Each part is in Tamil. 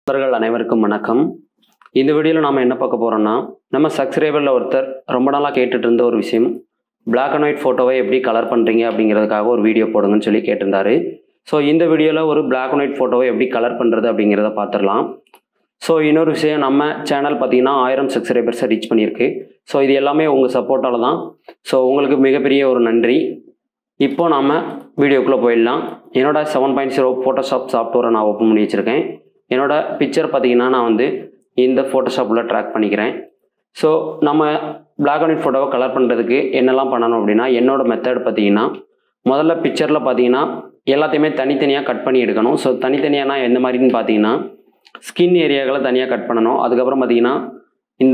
நண்பர்கள் அனைவருக்கும் வணக்கம் இந்த வீடியோவில் நாம் என்ன பார்க்க போகிறோம்னா நம்ம சப்ஸ்கிரைபரில் ஒருத்தர் ரொம்ப நாளாக கேட்டுட்டு இருந்த ஒரு விஷயம் Black அண்ட் ஒயிட் ஃபோட்டோவை எப்படி கலர் பண்ணுறீங்க அப்படிங்கிறதுக்காக ஒரு வீடியோ போடுங்கன்னு சொல்லி கேட்டிருந்தாரு ஸோ இந்த வீடியோவில் ஒரு Black அண்ட் ஒயிட் ஃபோட்டோவை எப்படி கலர் பண்ணுறது அப்படிங்கிறத பார்த்துடலாம் ஸோ இன்னொரு விஷயம் நம்ம சேனல் பார்த்தீங்கன்னா ஆயிரம் சப்ஸ்கிரைபர்ஸை ரீச் பண்ணியிருக்கு ஸோ இது எல்லாமே உங்கள் சப்போர்ட்டால் தான் ஸோ உங்களுக்கு மிகப்பெரிய ஒரு நன்றி இப்போ நாம் வீடியோக்குள்ளே போயிடலாம் என்னோட செவன் பாயிண்ட் ஜீரோ ஃபோட்டோஷாப் சாஃப்ட்வேரை நான் ஓப்பன் பண்ணி வச்சுருக்கேன் என்னோட பிக்சர் பார்த்தீங்கன்னா நான் வந்து இந்த ஃபோட்டோஷாப்பில் ட்ராக் பண்ணிக்கிறேன் ஸோ நம்ம Black அண்ட் ஒயிட் ஃபோட்டோவை கலர் பண்ணுறதுக்கு என்னெல்லாம் பண்ணணும் அப்படின்னா என்னோட மெத்தட் பார்த்தீங்கன்னா முதல்ல பிக்சரில் பார்த்தீங்கன்னா எல்லாத்தையுமே தனித்தனியாக கட் பண்ணி எடுக்கணும் ஸோ தனித்தனியானா எந்த மாதிரின்னு பார்த்தீங்கன்னா ஸ்கின் ஏரியாக்களை தனியாக கட் பண்ணணும் அதுக்கப்புறம் பார்த்தீங்கன்னா இந்த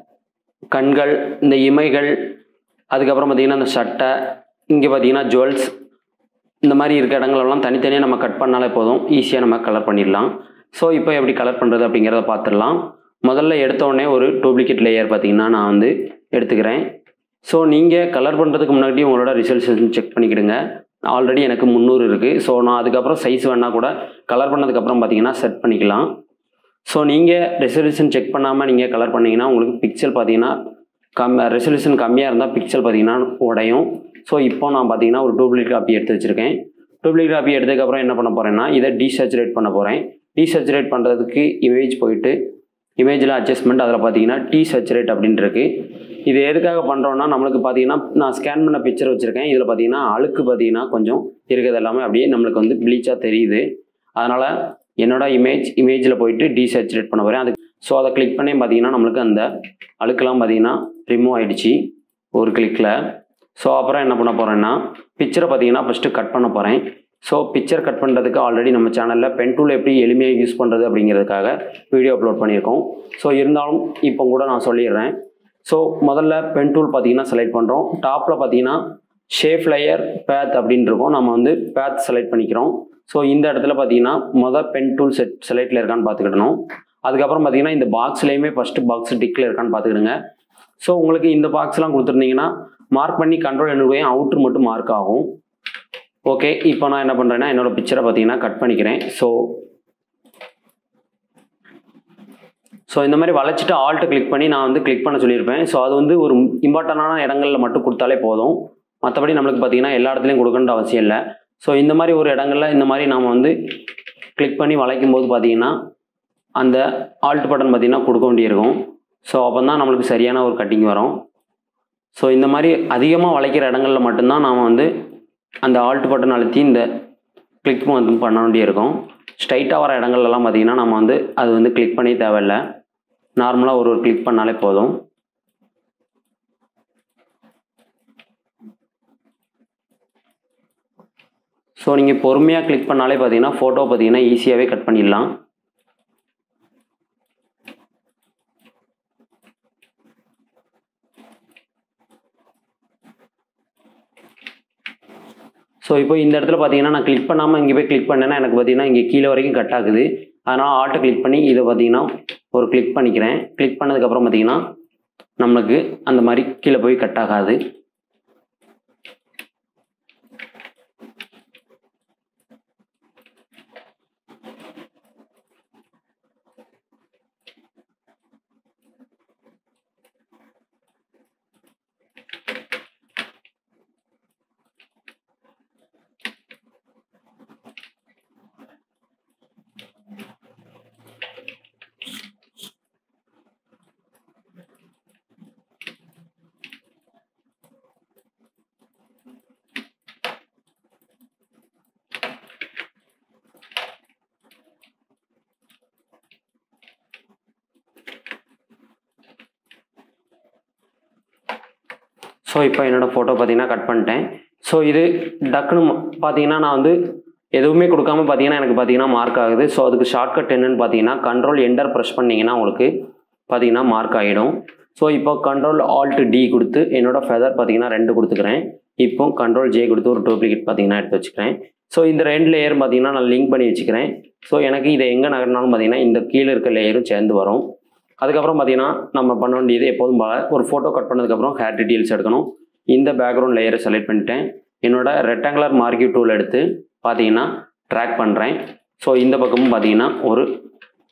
கண்கள் இந்த இமைகள் அதுக்கப்புறம் பார்த்தீங்கன்னா இந்த சட்டை இங்கே பார்த்தீங்கன்னா ஜுவல்ஸ் இந்த மாதிரி இருக்க இடங்களெல்லாம் தனித்தனியாக நம்ம கட் பண்ணாலே போதும் ஈஸியாக நம்ம கலர் பண்ணிடலாம் ஸோ இப்போ எப்படி கலர் பண்ணுறது அப்படிங்கிறத பார்த்துடலாம் முதல்ல எடுத்த உடனே ஒரு டூப்ளிகேட் லேயர் பார்த்தீங்கன்னா நான் வந்து எடுத்துக்கிறேன் ஸோ நீங்கள் கலர் பண்ணுறதுக்கு முன்னாடி உங்களோட ரிசல்ட்ஸ் செக் பண்ணிக்கிடுங்க ஆல்ரெடி எனக்கு முந்நூறு இருக்குது ஸோ நான் அதுக்கப்புறம் சைஸ் வேணால் கூட கலர் பண்ணதுக்கப்புறம் பார்த்தீங்கன்னா செட் பண்ணிக்கலாம் ஸோ நீங்கள் ரெசல்யூஷன் செக் பண்ணாமல் நீங்கள் கலர் பண்ணீங்கன்னா உங்களுக்கு பிக்சல் பார்த்தீங்கன்னா கம் ரெசல்யூஷன் கம்மியாக இருந்தால் பிக்சல் பார்த்தீங்கன்னா உடையும் ஸோ இப்போ நான் பார்த்தீங்கன்னா ஒரு டூப்ளிகேட் காப்பி எடுத்து வச்சுருக்கேன் டூப்ளிகேட் காப்பி எடுத்ததுக்கப்புறம் என்ன பண்ண போகிறேன்னா இதை டீசேச்சுரேட் பண்ண போகிறேன் டீசேச்சுரேட் பண்ணுறதுக்கு இமேஜ் போயிட்டு இமேஜில் அட்ஜஸ்ட்மெண்ட் அதில் பார்த்தீங்கன்னா டீ சச்சுரேட் அப்படின்ட்டு இருக்கு இது எதுக்காக பண்ணுறோன்னா நம்மளுக்கு பார்த்தீங்கன்னா நான் ஸ்கேன் பண்ண பிக்சர் வச்சுருக்கேன் இதில் பார்த்தீங்கன்னா அழுக்கு பார்த்தீங்கன்னா கொஞ்சம் இருக்கிறது எல்லாமே அப்படியே நம்மளுக்கு வந்து ப்ளீச்சாக தெரியுது அதனால் என்னோட இமேஜ் இமேஜில் போயிட்டு டீசேச்சுரேட் பண்ண போகிறேன் அது ஸோ அதை கிளிக் பண்ணி பார்த்தீங்கன்னா நம்மளுக்கு அந்த அழுக்கெல்லாம் பார்த்தீங்கன்னா ரிமூவ் ஆயிடுச்சு ஒரு கிளிக்கில் ஸோ அப்புறம் என்ன பண்ண போகிறேன்னா பிக்சரை பார்த்தீங்கன்னா ஃபஸ்ட்டு கட் பண்ண போகிறேன் ஸோ பிக்சர் கட் பண்ணுறதுக்கு ஆல்ரெடி நம்ம சேனலில் பென் டூல் எப்படி எளிமையாக யூஸ் பண்ணுறது அப்படிங்கிறதுக்காக வீடியோ அப்லோட் பண்ணியிருக்கோம் ஸோ இருந்தாலும் இப்போ கூட நான் சொல்லிடுறேன் ஸோ முதல்ல பென் டூல் பார்த்தீங்கன்னா செலக்ட் பண்ணுறோம் டாப்பில் பார்த்தீங்கன்னா ஷேப் லேயர் பேத் அப்படின்னு இருக்கும் நம்ம வந்து பேத் செலக்ட் பண்ணிக்கிறோம் ஸோ இந்த இடத்துல பார்த்தீங்கன்னா மொதல் பென் டூல் செட் செலக்டில் இருக்கான்னு பார்த்துக்கிடணும் அதுக்கப்புறம் பார்த்தீங்கன்னா இந்த பாக்ஸ்லேயுமே ஃபஸ்ட்டு பாக்ஸ் டிக்கில் இருக்கான்னு பார்த்துக்கிடுங்க ஸோ உங்களுக்கு இந்த பாக்ஸ்லாம் கொடுத்துருந்தீங்கன்னா மார்க் பண்ணி கண்ட்ரோல் என்னுடைய அவுட்ரு மட்டும் மார்க் ஆகும் ஓகே இப்போ நான் என்ன பண்ணுறேன்னா என்னோட பிக்சரை பார்த்தீங்கன்னா கட் பண்ணிக்கிறேன் ஸோ ஸோ இந்த மாதிரி வளைச்சிட்டு ஆல்ட்டு கிளிக் பண்ணி நான் வந்து கிளிக் பண்ண சொல்லியிருப்பேன் ஸோ அது வந்து ஒரு இம்பார்ட்டண்டான இடங்களில் மட்டும் கொடுத்தாலே போதும் மற்றபடி நம்மளுக்கு பார்த்தீங்கன்னா எல்லா இடத்துலையும் கொடுக்கணுன்ற அவசியம் இல்லை ஸோ இந்த மாதிரி ஒரு இடங்களில் இந்த மாதிரி நாம் வந்து கிளிக் பண்ணி வளைக்கும் போது பார்த்தீங்கன்னா அந்த ஆல்ட் பட்டன் பார்த்தீங்கன்னா கொடுக்க வேண்டியிருக்கும் ஸோ அப்போ தான் நம்மளுக்கு சரியான ஒரு கட்டிங் வரும் ஸோ இந்த மாதிரி அதிகமாக வளைக்கிற இடங்களில் மட்டும்தான் நாம் வந்து அந்த ஆல்ட் பட்டன் அழுத்தி இந்த கிளிக் வந்து பண்ண வேண்டியிருக்கும் ஸ்ட்ரைட்டாக வர இடங்கள்லாம் பார்த்தீங்கன்னா நம்ம வந்து அது வந்து கிளிக் பண்ணி தேவையில்லை நார்மலாக ஒரு ஒரு கிளிக் பண்ணாலே போதும் ஸோ நீங்கள் பொறுமையாக கிளிக் பண்ணாலே பார்த்தீங்கன்னா ஃபோட்டோ பார்த்தீங்கன்னா ஈஸியாகவே கட் பண்ணிடலாம் ஸோ இப்போ இந்த இடத்துல பார்த்தீங்கன்னா நான் கிளிக் பண்ணாமல் இங்கே போய் கிளிக் பண்ணேன்னா எனக்கு பார்த்தீங்கன்னா இங்கே கீழே வரைக்கும் கட் ஆகுது அதனால் ஆல்ட்டை கிளிக் பண்ணி இதை பார்த்தீங்கன்னா ஒரு கிளிக் பண்ணிக்கிறேன் கிளிக் பண்ணதுக்கப்புறம் பார்த்தீங்கன்னா நம்மளுக்கு அந்த மாதிரி கீழே போய் கட் ஆகாது ஸோ இப்போ என்னோடய ஃபோட்டோ பார்த்தீங்கன்னா கட் பண்ணிட்டேன் ஸோ இது டக்குன்னு பார்த்தீங்கன்னா நான் வந்து எதுவுமே கொடுக்காம பார்த்தீங்கன்னா எனக்கு பார்த்தீங்கன்னா மார்க் ஆகுது ஸோ அதுக்கு ஷார்ட்கட் என்னன்னு பார்த்தீங்கன்னா கண்ட்ரோல் என்டர் ப்ரெஸ் பண்ணிங்கன்னா உங்களுக்கு பார்த்தீங்கன்னா மார்க் ஆகிடும் ஸோ இப்போ கண்ட்ரோல் ஆல்ட் டி கொடுத்து என்னோட ஃபெதர் பார்த்தீங்கன்னா ரெண்டு கொடுத்துக்கிறேன் இப்போ கண்ட்ரோல் ஜே கொடுத்து ஒரு டூப்ளிகேட் பார்த்தீங்கன்னா எடுத்து வச்சுக்கிறேன் ஸோ இந்த ரெண்டு லேயர் பார்த்தீங்கன்னா நான் லிங்க் பண்ணி வச்சுக்கிறேன் ஸோ எனக்கு இதை எங்கே நகர்னாலும் பார்த்தீங்கன்னா இந்த கீழே இருக்க லேயரும் சேர்ந்து வரும் அதுக்கப்புறம் பார்த்தீங்கன்னா நம்ம பண்ண வேண்டியது எப்போதும் போல ஒரு ஃபோட்டோ கட் பண்ணதுக்கப்புறம் ஹேர் டீட்டெயில்ஸ் எடுக்கணும் இந்த பேக்ரவுண்ட் லேயரை செலக்ட் பண்ணிட்டேன் என்னோட ரெக்டாங்குலர் மார்க்கியூ டூல் எடுத்து பார்த்தீங்கன்னா ட்ராக் பண்ணுறேன் ஸோ இந்த பக்கமும் பார்த்தீங்கன்னா ஒரு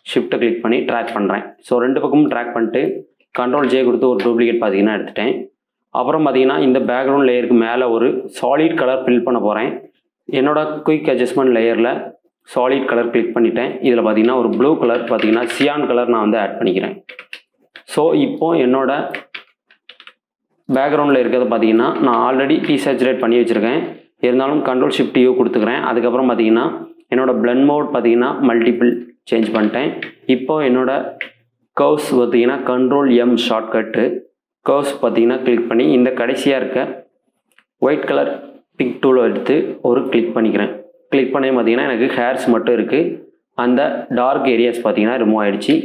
ஷிஃப்ட்டை கிளிக் பண்ணி ட்ராக் பண்ணுறேன் ஸோ ரெண்டு பக்கமும் ட்ராக் பண்ணிட்டு கண்ட்ரோல் ஜே கொடுத்து ஒரு டூப்ளிகேட் பார்த்தீங்கன்னா எடுத்துட்டேன் அப்புறம் பார்த்தீங்கன்னா இந்த பேக்ரவுண்ட் லேயருக்கு மேலே ஒரு சாலிட் கலர் ஃபில் பண்ண போகிறேன் என்னோட குயிக் அட்ஜஸ்ட்மெண்ட் லேயரில் சாலிட் கலர் கிளிக் பண்ணிட்டேன் இதில் பார்த்தீங்கன்னா ஒரு ப்ளூ கலர் பார்த்தீங்கன்னா சியான் கலர் நான் வந்து ஆட் பண்ணிக்கிறேன் ஸோ இப்போ என்னோட பேக்ரவுண்டில் இருக்கிறது பார்த்தீங்கன்னா நான் ஆல்ரெடி டீசேச்சுரேட் பண்ணி வச்சுருக்கேன் இருந்தாலும் கண்ட்ரோல் ஷிஃப்ட் யூ கொடுத்துக்கிறேன் அதுக்கப்புறம் பார்த்தீங்கன்னா என்னோட பிளண்ட் மோட் பார்த்தீங்கன்னா மல்டிபிள் சேஞ்ச் பண்ணிட்டேன் இப்போ என்னோட கர்வ்ஸ் பார்த்தீங்கன்னா கண்ட்ரோல் எம் ஷார்ட்கட்டு கர்வ்ஸ் பார்த்தீங்கன்னா கிளிக் பண்ணி இந்த கடைசியாக இருக்க ஒயிட் கலர் பிக் டூலை எடுத்து ஒரு கிளிக் பண்ணிக்கிறேன் கிளிக் பண்ணி பார்த்தீங்கன்னா எனக்கு ஹேர்ஸ் மட்டும் இருக்குது அந்த டார்க் ஏரியாஸ் பார்த்தீங்கன்னா ரிமூவ் ஆயிடுச்சு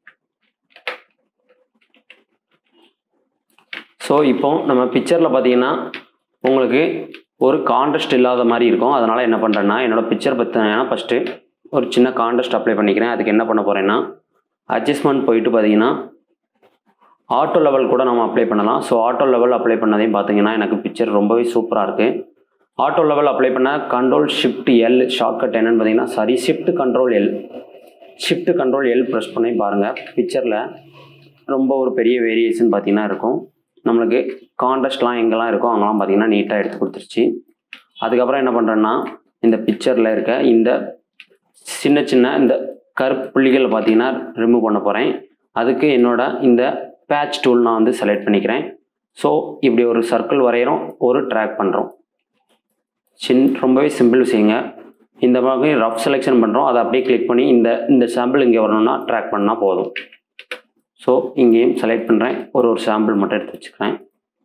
ஸோ இப்போ நம்ம பிக்சரில் பார்த்தீங்கன்னா உங்களுக்கு ஒரு கான்ட்ரஸ்ட் இல்லாத மாதிரி இருக்கும் அதனால் என்ன பண்ணுறேன்னா என்னோடய பிக்சர் பார்த்தீங்கன்னா ஃபஸ்ட்டு ஒரு சின்ன கான்ட்ரஸ்ட் அப்ளை பண்ணிக்கிறேன் அதுக்கு என்ன பண்ண போகிறேன்னா அட்ஜஸ்ட்மெண்ட் போயிட்டு பார்த்தீங்கன்னா ஆட்டோ லெவல் கூட நம்ம அப்ளை பண்ணலாம் ஸோ ஆட்டோ லெவல் அப்ளை பண்ணதையும் பார்த்தீங்கன்னா எனக்கு பிக்சர் ரொம்பவே சூப்பராக இருக்குது ஆட்டோ லெவல் அப்ளை பண்ண கண்ட்ரோல் ஷிஃப்ட் எல் ஷார்ட்கட் என்னென்னு பார்த்தீங்கன்னா sorry shift control L shift control L press பண்ணி பாருங்கள் பிக்சரில் ரொம்ப ஒரு பெரிய வேரியேஷன் பார்த்தீங்கன்னா இருக்கும் நம்மளுக்கு கான்ட்ராஸ்ட்லாம் எங்கெல்லாம் இருக்கோ அங்கெல்லாம் பார்த்தீங்கன்னா நீட்டாக எடுத்து கொடுத்துருச்சு அதுக்கப்புறம் என்ன பண்ணுறேன்னா இந்த பிக்சரில் இருக்க இந்த சின்ன சின்ன இந்த கருப்பு புள்ளிகள் பார்த்தீங்கன்னா ரிமூவ் பண்ண போகிறேன் அதுக்கு என்னோட இந்த பேட்ச் டூல் நான் வந்து செலக்ட் பண்ணிக்கிறேன் ஸோ இப்படி ஒரு சர்க்கிள் வரைகிறோம் ஒரு ட்ராக் பண்ணுறோம் சின் ரொம்பவே சிம்பிள் விஷயங்க இந்த மாதிரி ரஃப் செலெக்ஷன் பண்ணுறோம் அதை அப்படியே கிளிக் பண்ணி இந்த இந்த சாம்பிள் இங்கே வரணும்னா ட்ராக் பண்ணால் போதும் ஸோ இங்கேயும் செலக்ட் பண்ணுறேன் ஒரு ஒரு சாம்பிள் மட்டும் எடுத்து வச்சுக்கிறேன்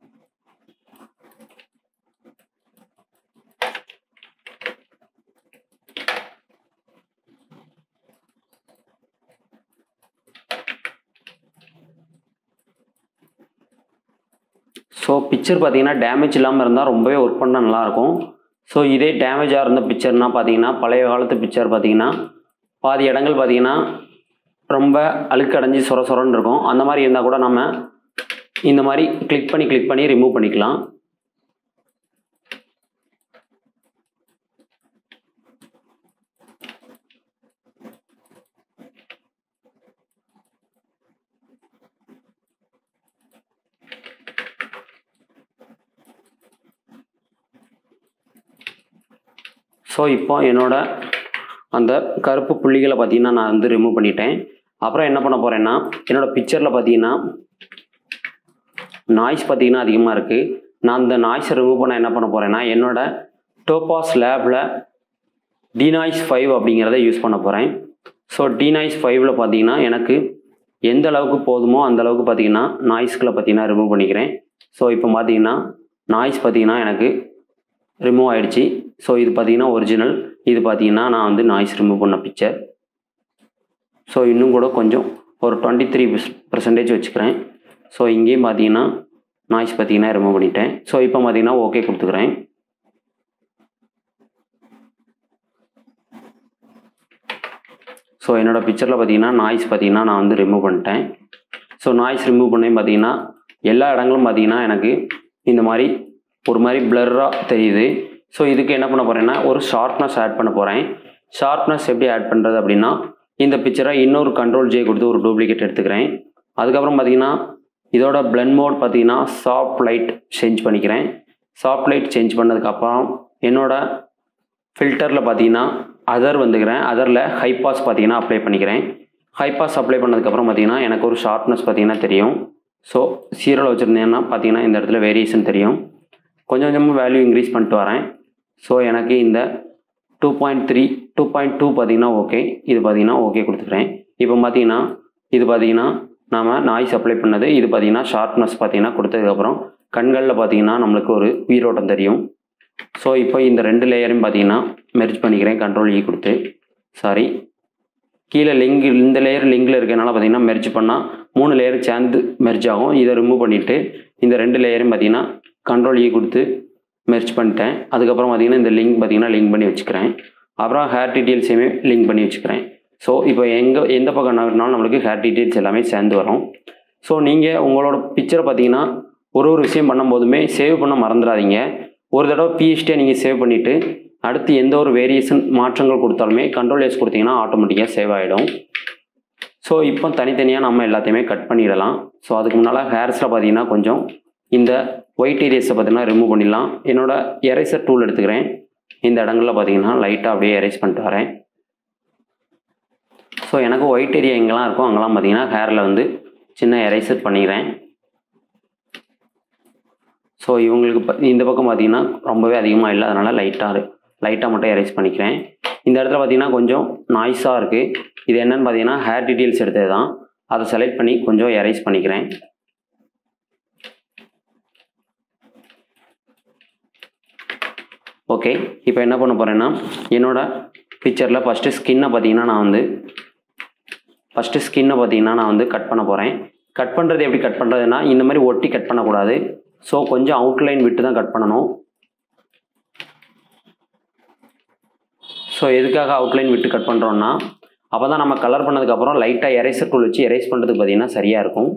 ஸோ பிக்சர் பார்த்தீங்கன்னா டேமேஜ் இல்லாமல் இருந்தால் ரொம்பவே ஒர்க் பண்ண நல்லாயிருக்கும் ஸோ இதே டேமேஜாக இருந்த பிக்சர்னால் பார்த்தீங்கன்னா பழைய காலத்து பிக்சர் பார்த்தீங்கன்னா பாதி இடங்கள் பார்த்தீங்கன்னா ரொம்ப அழுக்கடைஞ்சி சொர சொரன்னு இருக்கும் அந்த மாதிரி இருந்தால் கூட நம்ம இந்த மாதிரி கிளிக் பண்ணி கிளிக் பண்ணி ரிமூவ் பண்ணிக்கலாம் ஸோ இப்போ என்னோட அந்த கருப்பு புள்ளிகளை பார்த்தீங்கன்னா நான் வந்து ரிமூவ் பண்ணிட்டேன் அப்புறம் என்ன பண்ண போகிறேன்னா என்னோடய பிக்சரில் பார்த்தீங்கன்னா நாய்ஸ் பார்த்தீங்கன்னா அதிகமாக இருக்குது நான் அந்த நாய்ஸை ரிமூவ் பண்ண என்ன பண்ண போகிறேன்னா என்னோட டோபாஸ் லேபில் டிநாய்ஸ் ஃபைவ் அப்படிங்கிறத யூஸ் பண்ண போகிறேன் ஸோ டிநாய்ஸ் ஃபைவ்ல பார்த்தீங்கன்னா எனக்கு எந்த அளவுக்கு போதுமோ அந்த அளவுக்கு பார்த்தீங்கன்னா நாய்ஸ்களை பார்த்தீங்கன்னா ரிமூவ் பண்ணிக்கிறேன் ஸோ இப்போ பார்த்தீங்கன்னா நாய்ஸ் பார்த்தீங்கன்னா எனக்கு ரிமூவ் ஆயிடுச்சு ஸோ இது பார்த்தீங்கன்னா ஒரிஜினல் இது பார்த்தீங்கன்னா நான் வந்து நாய்ஸ் ரிமூவ் பண்ண பிக்சர் ஸோ இன்னும் கூட கொஞ்சம் ஒரு டுவெண்ட்டி த்ரீ பர்சன்டேஜ் வச்சுக்கிறேன் ஸோ இங்கேயும் பார்த்தீங்கன்னா நாய்ஸ் பார்த்தீங்கன்னா ரிமூவ் பண்ணிட்டேன் ஸோ இப்போ பார்த்தீங்கன்னா ஓகே கொடுத்துக்கிறேன் ஸோ என்னோடய பிக்சரில் பார்த்தீங்கன்னா நாய்ஸ் பார்த்தீங்கன்னா நான் வந்து ரிமூவ் பண்ணிட்டேன் ஸோ நாய்ஸ் ரிமூவ் பண்ணி பார்த்தீங்கன்னா எல்லா இடங்களும் பார்த்தீங்கன்னா எனக்கு இந்த மாதிரி ஒரு மாதிரி பிளர்ராக தெரியுது ஸோ இதுக்கு என்ன பண்ண போகிறேன்னா ஒரு ஷார்ப்னஸ் ஆட் பண்ண போகிறேன் ஷார்ப்னஸ் எப்படி ஆட் பண்ணுறது அப்படின்னா இந்த பிக்சரை இன்னொரு கண்ட்ரோல் ஜே கொடுத்து ஒரு டூப்ளிகேட் எடுத்துக்கிறேன் அதுக்கப்புறம் பார்த்தீங்கன்னா இதோட பிளண்ட் மோட் பார்த்தீங்கன்னா சாஃப்ட் லைட் சேஞ்ச் பண்ணிக்கிறேன் சாஃப்ட் லைட் சேஞ்ச் பண்ணதுக்கப்புறம் என்னோட ஃபில்டரில் பார்த்தீங்கன்னா அதர் வந்துக்கிறேன் அதரில் ஹை பாஸ் பார்த்தீங்கன்னா அப்ளை பண்ணிக்கிறேன் ஹை பாஸ் அப்ளை பண்ணதுக்கப்புறம் பார்த்தீங்கன்னா எனக்கு ஒரு ஷார்ப்னஸ் பார்த்தீங்கன்னா தெரியும் ஸோ சீரோவில் வச்சுருந்தேன்னா பார்த்தீங்கன்னா இந்த இடத்துல வேரியேஷன் தெரியும் கொஞ்சம் கொஞ்சமாக வேல்யூ இன்க்ரீஸ் பண்ணிட்டு வரேன் ஸோ எனக்கு இந்த two point three two point two பார்த்தீங்கன்னா ஓகே இது பார்த்தீங்கன்னா ஓகே கொடுத்துக்கிறேன் இப்போ பார்த்தீங்கன்னா இது பார்த்தீங்கன்னா நாம் நாய்ஸ் அப்ளை பண்ணது இது பார்த்தீங்கன்னா ஷார்ப்னஸ் பார்த்தீங்கன்னா கொடுத்ததுக்கப்புறம் கண்களில் பார்த்தீங்கன்னா நம்மளுக்கு ஒரு உயிரோட்டம் தெரியும் ஸோ இப்போ இந்த ரெண்டு லேயரையும் பார்த்தீங்கன்னா மெர்ஜ் பண்ணிக்கிறேன் கண்ட்ரோல் இ கொடுத்து சாரி கீழே லிங்க் இந்த லேயர் லிங்கில் இருக்கனால பார்த்தீங்கன்னா மெர்ஜ் பண்ணால் மூணு லேயர் சேர்ந்து மெர்ஜ் ஆகும் இதை ரிமூவ் பண்ணிவிட்டு இந்த ரெண்டு லேயரையும் பார்த்தீங்கன்னா கண்ட்ரோல் இ கொடுத்து மெர்ச் பண்ணிட்டேன் அதுக்கப்புறம் பார்த்தீங்கன்னா இந்த லிங்க் பார்த்தீங்கன்னா லிங்க் பண்ணி வச்சுக்கிறேன் அப்புறம் ஹேர் டீட்டெயில்ஸையுமே லிங்க் பண்ணி வச்சுக்கிறேன் ஸோ இப்போ எங்கே எந்த பக்கம் நகர்னாலும் நம்மளுக்கு ஹேர் டீட்டெயில்ஸ் எல்லாமே சேர்ந்து வரும் ஸோ நீங்கள் உங்களோட பிக்சரை பார்த்தீங்கன்னா ஒரு ஒரு விஷயம் பண்ணும்போதுமே சேவ் பண்ண மறந்துடாதீங்க ஒரு தடவை பிஎஸ்டியை நீங்கள் சேவ் பண்ணிவிட்டு அடுத்து எந்த ஒரு வேரியேஷன் மாற்றங்கள் கொடுத்தாலுமே கண்ட்ரோல் எஸ் கொடுத்தீங்கன்னா ஆட்டோமேட்டிக்காக சேவ் ஆகிடும் ஸோ இப்போ தனித்தனியாக நம்ம எல்லாத்தையுமே கட் பண்ணிடலாம் ஸோ அதுக்கு முன்னால் ஹேர்ஸில் பார்த்தீங்கன்னா கொஞ்சம் இந்த ஒயிட் ஏரியாஸை பார்த்தீங்கன்னா ரிமூவ் பண்ணிடலாம் என்னோட எரேசர் டூல் எடுத்துக்கிறேன் இந்த இடங்களில் பார்த்தீங்கன்னா லைட்டாக அப்படியே எரேஸ் பண்ணிட்டு வரேன் ஸோ எனக்கு ஒயிட் ஏரியா எங்கெல்லாம் இருக்கோ அங்கெல்லாம் பார்த்தீங்கன்னா ஹேரில் வந்து சின்ன எரேசர் பண்ணிக்கிறேன் ஸோ இவங்களுக்கு ப- இந்த பக்கம் பார்த்தீங்கன்னா ரொம்பவே அதிகமாக இல்லை அதனால் லைட்டாக லைட்டாக மட்டும் எரேஸ் பண்ணிக்கிறேன் இந்த இடத்துல பார்த்தீங்கன்னா கொஞ்சம் நாய்ஸாக இருக்குது இது என்னன்னு பார்த்தீங்கன்னா ஹேர் டீட்டெயில்ஸ் எடுத்தது தான் அதை செலக்ட் பண்ணி கொஞ்சம் எரேஸ் பண்ணிக்கிறேன் ஓகே இப்போ என்ன பண்ண போகிறேன்னா என்னோட பிக்சரில் ஃபஸ்ட்டு ஸ்கின்னை பார்த்தீங்கன்னா நான் வந்து ஃபஸ்ட்டு ஸ்கின்னை பார்த்தீங்கன்னா நான் வந்து கட் பண்ண போகிறேன் கட் பண்ணுறது எப்படி கட் பண்ணுறதுன்னா இந்த மாதிரி ஒட்டி கட் பண்ணக்கூடாது ஸோ கொஞ்சம் அவுட்லைன் விட்டு தான் கட் பண்ணணும் ஸோ எதுக்காக அவுட்லைன் விட்டு கட் பண்ணுறோன்னா அப்போ தான் நம்ம கலர் பண்ணதுக்கப்புறம் லைட்டாக எரேசர் டூல் வச்சு எரேஸ் பண்ணுறதுக்கு பார்த்தீங்கன்னா சரியாக இருக்கும்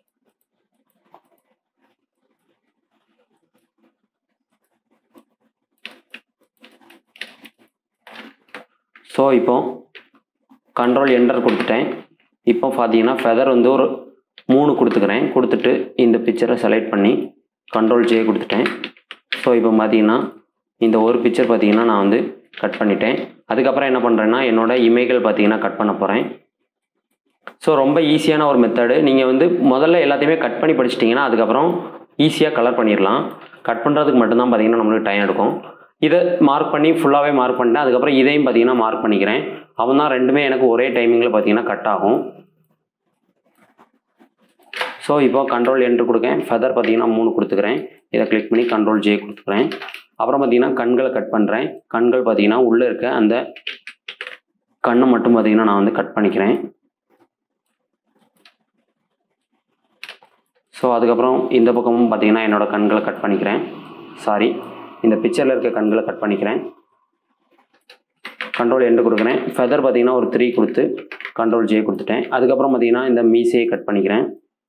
ஸோ இப்போ கண்ட்ரோல் என்டர் கொடுத்துட்டேன் இப்போ பார்த்தீங்கன்னா ஃபெதர் வந்து ஒரு மூணு கொடுத்துக்கிறேன் கொடுத்துட்டு இந்த பிக்சரை செலக்ட் பண்ணி கண்ட்ரோல் ஜே கொடுத்துட்டேன் ஸோ இப்போ பார்த்தீங்கன்னா இந்த ஒரு பிக்சர் பார்த்தீங்கன்னா நான் வந்து கட் பண்ணிட்டேன் அதுக்கப்புறம் என்ன பண்ணுறேன்னா என்னோட இமைகள் பார்த்தீங்கன்னா கட் பண்ண போகிறேன் ஸோ ரொம்ப ஈஸியான ஒரு மெத்தடு நீங்கள் வந்து முதல்ல எல்லாத்தையுமே கட் பண்ணி படிச்சிட்டிங்கன்னா அதுக்கப்புறம் ஈஸியாக கலர் பண்ணிடலாம் கட் பண்ணுறதுக்கு மட்டும்தான் பார்த்தீங்கன்னா நம்மளுக்கு டைம் எடுக்கும் இதை மார்க் பண்ணி ஃபுல்லாகவே மார்க் பண்ணிட்டேன் அதுக்கப்புறம் இதையும் பார்த்தீங்கன்னா மார்க் பண்ணிக்கிறேன் அவன் தான் ரெண்டுமே எனக்கு ஒரே டைமிங்கில் பார்த்தீங்கன்னா கட் ஆகும் ஸோ இப்போ கண்ட்ரோல் என்ட்ரு கொடுக்கேன் ஃபெதர் பார்த்தீங்கன்னா மூணு கொடுத்துக்கிறேன் இதை கிளிக் பண்ணி கண்ட்ரோல் ஜே கொடுத்துக்கிறேன் அப்புறம் பார்த்தீங்கன்னா கண்களை கட் பண்ணுறேன் கண்கள் பார்த்தீங்கன்னா உள்ளே இருக்க அந்த கண்ணை மட்டும் பார்த்தீங்கன்னா நான் வந்து கட் பண்ணிக்கிறேன் ஸோ அதுக்கப்புறம் இந்த பக்கமும் பார்த்தீங்கன்னா என்னோட கண்களை கட் பண்ணிக்கிறேன் சாரி இந்த பிக்சரில் இருக்க கண்களை கட் பண்ணிக்கிறேன் கண்ட்ரோல் எண்டு கொடுக்குறேன் ஃபெதர் பார்த்தீங்கன்னா ஒரு த்ரீ கொடுத்து கண்ட்ரோல் ஜே கொடுத்துட்டேன் அதுக்கப்புறம் பார்த்தீங்கன்னா இந்த மீசையை கட் பண்ணிக்கிறேன்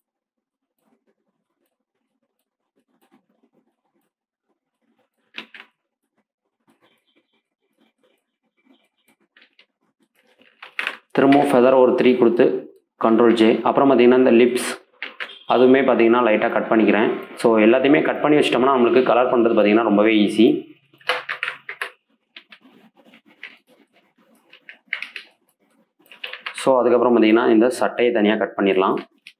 திரும்பவும் ஃபெதர் ஒரு த்ரீ கொடுத்து கண்ட்ரோல் ஜே அப்புறம் பார்த்தீங்கன்னா இந்த லிப்ஸ் அதுவுமே பார்த்தீங்கன்னா லைட்டாக கட் பண்ணிக்கிறேன் ஸோ எல்லாத்தையுமே கட் பண்ணி வச்சிட்டோம்னா நம்மளுக்கு கலர் பண்ணுறது பார்த்தீங்கன்னா ரொம்பவே ஈஸி ஸோ அதுக்கப்புறம் பார்த்தீங்கன்னா இந்த சட்டையை தனியாக கட் பண்ணிடலாம்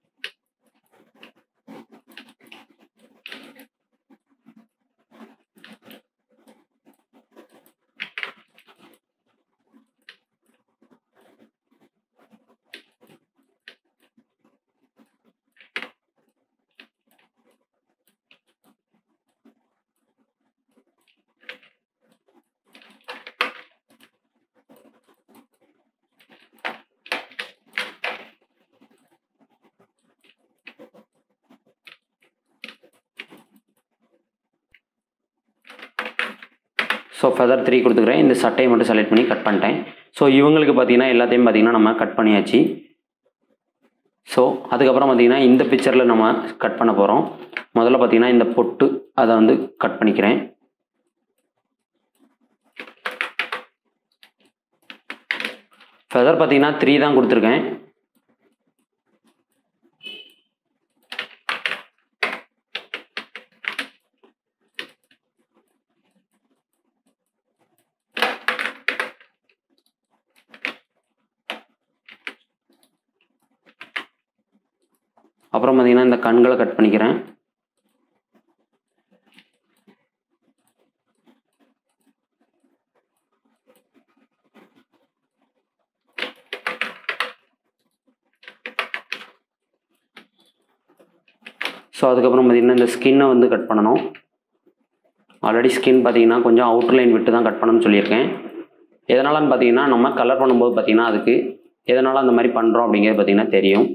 ஸோ ஃபெதர் த்ரீ கொடுத்துக்கிறேன் இந்த சட்டையை மட்டும் செலக்ட் பண்ணி கட் பண்ணிட்டேன் ஸோ இவங்களுக்கு பார்த்தீங்கன்னா எல்லாத்தையும் பார்த்தீங்கன்னா நம்ம கட் பண்ணியாச்சு ஸோ அதுக்கப்புறம் பார்த்தீங்கன்னா இந்த பிக்சரில் நம்ம கட் பண்ண போகிறோம் முதல்ல பார்த்தீங்கன்னா இந்த பொட்டு அதை வந்து கட் பண்ணிக்கிறேன் ஃபெதர் பார்த்தீங்கன்னா த்ரீ தான் கொடுத்துருக்கேன் அப்புறம் பார்த்தீங்கன்னா இந்த கண்களை கட் பண்ணிக்கிறேன் ஸோ அதுக்கப்புறம் பார்த்தீங்கன்னா இந்த ஸ்கின்னை வந்து கட் பண்ணணும் ஆல்ரெடி ஸ்கின் பார்த்தீங்கன்னா கொஞ்சம் அவுட்டர் லைன் விட்டு தான் கட் பண்ணணும்னு சொல்லியிருக்கேன் எதனாலன்னு பார்த்தீங்கன்னா நம்ம கலர் பண்ணும்போது பார்த்தீங்கன்னா அதுக்கு எதனால் அந்த மாதிரி பண்ணுறோம் அப்படிங்கிறது பார்த்தீங்கன்னா தெரியும்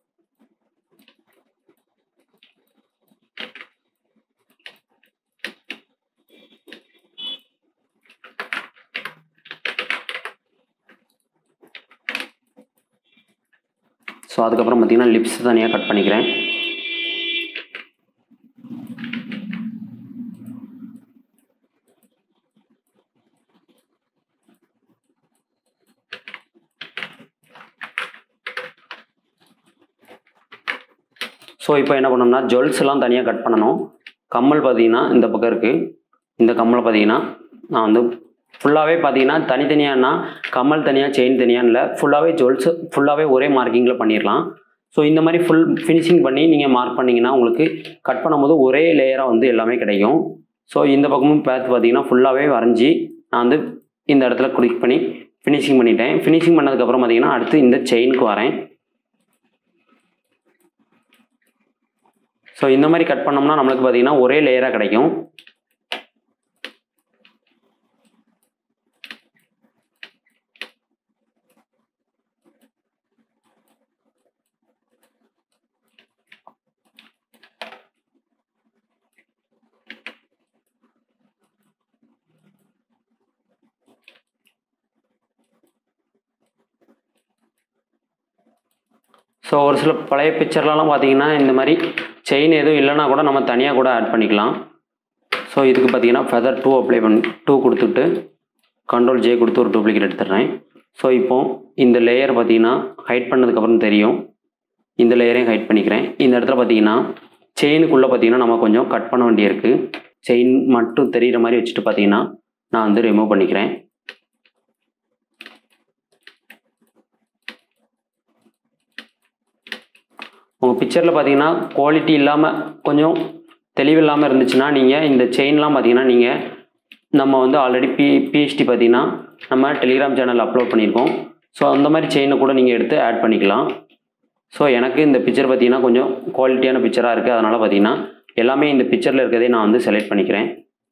ஸோ அதுக்கப்புறம் பார்த்தீங்கன்னா லிப்ஸ் தனியாக கட் பண்ணிக்கிறேன் ஸோ இப்போ என்ன பண்ணோம்னா ஜுவல்ஸ்லாம் தனியாக கட் பண்ணணும் கம்மல் பார்த்தீங்கன்னா இந்த பக்கம் இருக்குது இந்த கம்மலை பார்த்தீங்கன்னா நான் வந்து ஃபுல்லாகவே பார்த்தீங்கன்னா தனித்தனியானா கம்மல் தனியாக செயின் தனியாக இல்லை ஃபுல்லாகவே ஜுவல்ஸ் ஃபுல்லாகவே ஒரே மார்க்கிங்கில் பண்ணிடலாம் ஸோ இந்த மாதிரி ஃபுல் ஃபினிஷிங் பண்ணி நீங்கள் மார்க் பண்ணிங்கன்னா உங்களுக்கு கட் பண்ணும்போது ஒரே லேயராக வந்து எல்லாமே கிடைக்கும் ஸோ இந்த பக்கமும் பார்த்து பார்த்தீங்கன்னா ஃபுல்லாகவே வரைஞ்சி நான் வந்து இந்த இடத்துல கிளிக் பண்ணி ஃபினிஷிங் பண்ணிட்டேன் ஃபினிஷிங் பண்ணதுக்கப்புறம் பார்த்தீங்கன்னா அடுத்து இந்த செயினுக்கு வரேன் ஸோ இந்த மாதிரி கட் பண்ணோம்னா நம்மளுக்கு பார்த்தீங்கன்னா ஒரே லேயராக கிடைக்கும் ஸோ ஒரு சில பழைய பிக்சர்லலாம் பார்த்தீங்கன்னா இந்த மாதிரி செயின் எதுவும் இல்லைன்னா கூட நம்ம தனியாக கூட ஆட் பண்ணிக்கலாம் ஸோ இதுக்கு பார்த்தீங்கன்னா ஃபெதர் டூ அப்ளை பண்ணி டூ கொடுத்துட்டு கண்ட்ரோல் ஜே கொடுத்து ஒரு டூப்ளிகேட் எடுத்துடுறேன் ஸோ இப்போ இந்த லேயர் பார்த்தீங்கன்னா ஹைட் பண்ணதுக்கப்புறம் தெரியும் இந்த லேயரையும் ஹைட் பண்ணிக்கிறேன் இந்த இடத்துல பார்த்தீங்கன்னா செயினுக்குள்ளே பார்த்தீங்கன்னா நம்ம கொஞ்சம் கட் பண்ண வேண்டியிருக்கு செயின் மட்டும் தெரிகிற மாதிரி வச்சுட்டு பார்த்தீங்கன்னா நான் வந்து ரிமூவ் பண்ணிக்கிறேன் உங்கள் பிக்சரில் பார்த்தீங்கன்னா குவாலிட்டி இல்லாமல் கொஞ்சம் தெளிவில்லாமல் இருந்துச்சுன்னா நீங்கள் இந்த செயின்லாம் பார்த்தீங்கன்னா நீங்கள் நம்ம வந்து ஆல்ரெடி பி பிஹெச்டி பார்த்தீங்கன்னா நம்ம டெலிகிராம் சேனல் அப்லோட் பண்ணியிருக்கோம் ஸோ அந்த மாதிரி செயினை கூட நீங்கள் எடுத்து ஆட் பண்ணிக்கலாம் ஸோ எனக்கு இந்த பிக்சர் பார்த்தீங்கன்னா கொஞ்சம் குவாலிட்டியான பிக்சராக இருக்குது அதனால் பார்த்தீங்கன்னா எல்லாமே இந்த பிக்சரில் இருக்கிறதே நான் வந்து செலக்ட் பண்ணிக்கிறேன்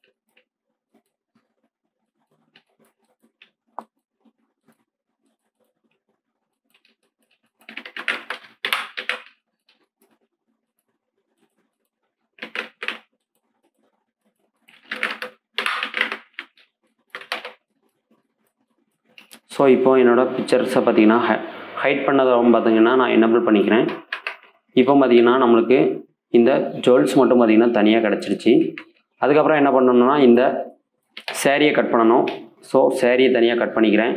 ஸோ இப்போ என்னோடய பிக்சர்ஸை பார்த்தீங்கன்னா ஹை ஹைட் பண்ணதை பார்த்தீங்கன்னா நான் எனபிள் பண்ணிக்கிறேன் இப்போ பார்த்தீங்கன்னா நம்மளுக்கு இந்த ஜுவல்ஸ் மட்டும் பார்த்தீங்கன்னா தனியாக கிடச்சிருச்சு அதுக்கப்புறம் என்ன பண்ணணும்னா இந்த சேரீயை கட் பண்ணணும் ஸோ சேரீயை தனியாக கட் பண்ணிக்கிறேன்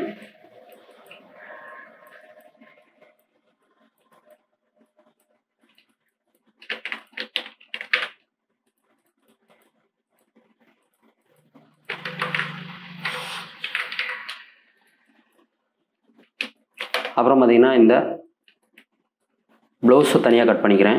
அப்புறம் பார்த்தீங்கன்னா இந்த ப்ளவுஸை தனியாக கட் பண்ணிக்கிறேன்